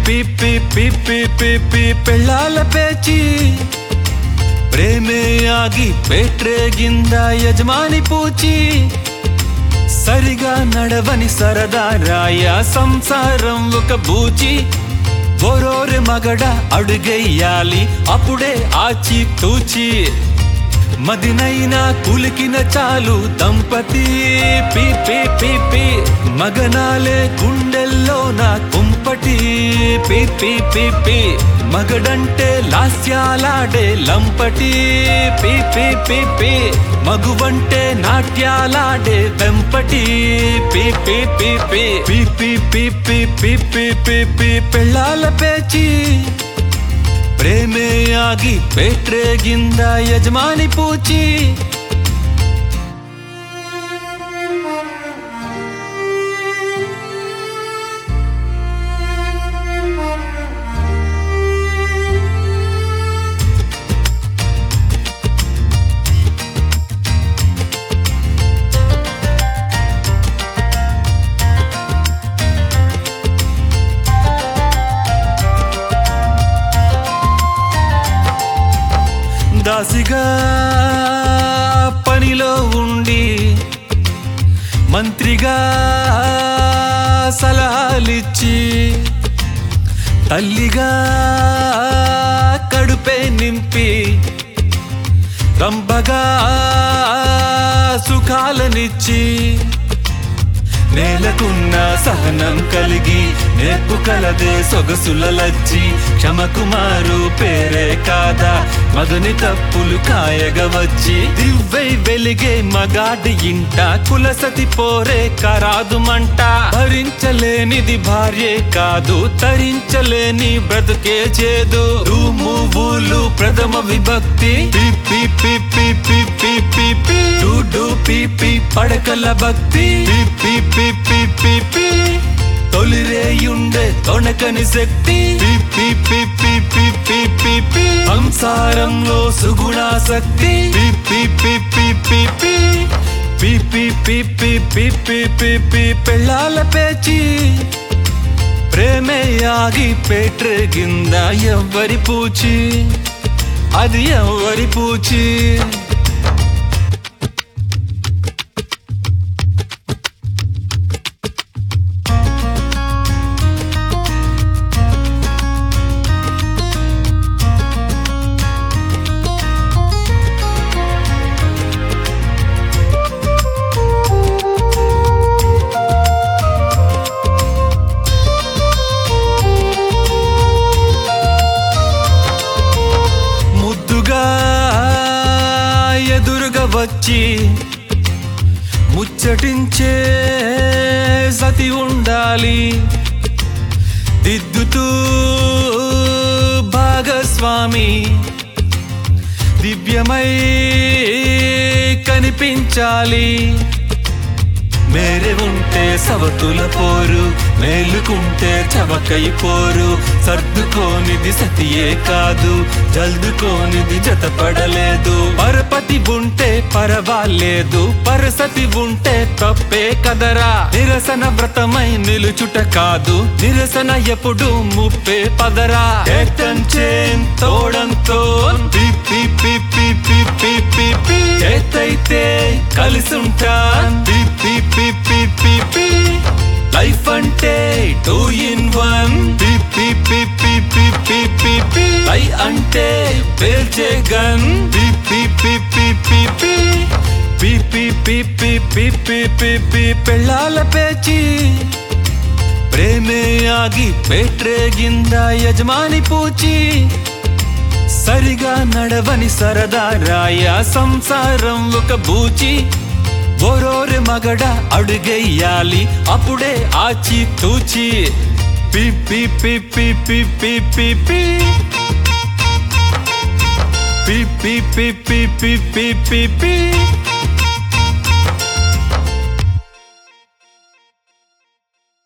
P పి పి పి పి పి పెళ్ళాల పేచి ప్రేమే ఆగి పేట్రేగింద యజమాని పూచి సరిగా నడవని సరదా రాయ సంసారం ఒక బూచి బొరోరె మగడ అడుగెయ్యాలి అప్పుడే ఆచి తూచి మదినైనా కులికిన చాలు దంపతి పి పి పి పి మగనాలే గుండెల్లో నా కుంపటి పి పి పి పి మగడంటే లాస్యాలాడే లంపటి పి పి పి పి మగువంటే నాట్యాలాడే వెంపటి పి పి పి పి పి పి పి పి పి పి పి పి పెళ్ళాల పేచి ప్ರೇಮೇ ಆಗಿ ಪೇಟ್ರೆಗಿಂದ ಯಜಮಾನಿ ಪೂಚಿ దాసిగా పనిలో ఉండి మంత్రిగా సలహాలిచ్చి తల్లిగా కడుపే నింపి రంభగా సుఖాలనిచ్చి నేలకున్న సహనం కలిగి నేర్పు కలదే సొగసుల లజ్జి క్షమకుమారు పేరే కాదా మగని తప్పులు కాయగ వచ్చి దివ్వై వెలిగే మగాడి ఇంట కులసతి పోరే కరాదు మంట భరించలేనిది భార్యే కాదు తరించలేని బ్రతుకే చేదు రూము ఊలు ప్రథమ విభక్తి పి పి పి పి పి పి పి పి డు డు పి పి పడకల భక్తి పి పి పి పి పి పి తొలిరేయుండే తొణకని శక్తి పి పి పి పి పి పి పి పి సంసారంలో సుగుణాసక్తి పి పి పి పి పి పి పి పి పి పి పి పి పి పెళ్ళాల పేచి ప్రేమే ఆగి పేట్రెగింద ఎవ్వరి పూచి అది ఎవ్వరి పూచి ముద్దుగా ఎదురుగా వచ్చి ముచ్చటించే సతి ఉండాలి దిద్దుతూ భాగస్వామి దివ్యమై కనిపించాలి మేరే ఉంటే సవతుల పోరు మేలుకుంటే చవకై పోరు సర్దుకోనిది సతియే కాదు జల్దుకోనిది జతపడలేదు పరపతి ఉంటే పరవాలేదు పరసతి ఉంటే తప్పే కదరా నిరసన వ్రతమై నిలుచుట కాదు నిరసన ఎప్పుడు ముప్పే పదరా ఏతంచేన్ తోడంతో పి పి పి పి పి పి పి పి ఏతైతే కలిసుంటాన్ పి పి పి పి పి పి లైఫ్ అంటే టూ ఇన్ వన్ పి పి పి పి పి పి పి పి లై అంటే పేల్చే గన్ పి పి పి పి పి పి పి పి పి పి పి పి పి పి పెళ్ళాల పేచి ప్ರೇಮೇ ಆಗಿ ಪೇಟ್ರೆಗಿಂದ ಯಜಮಾನಿ ಪೂಚಿ సరిగా నడవని సరదా రాయ సంసారం ఒక బూచి బొరోరె మగడ అడుగెయ్యాలి అప్పుడే ఆచి తూచి పి పి పి పి పి పి పి పి పి పి పి పి పి పి పి పి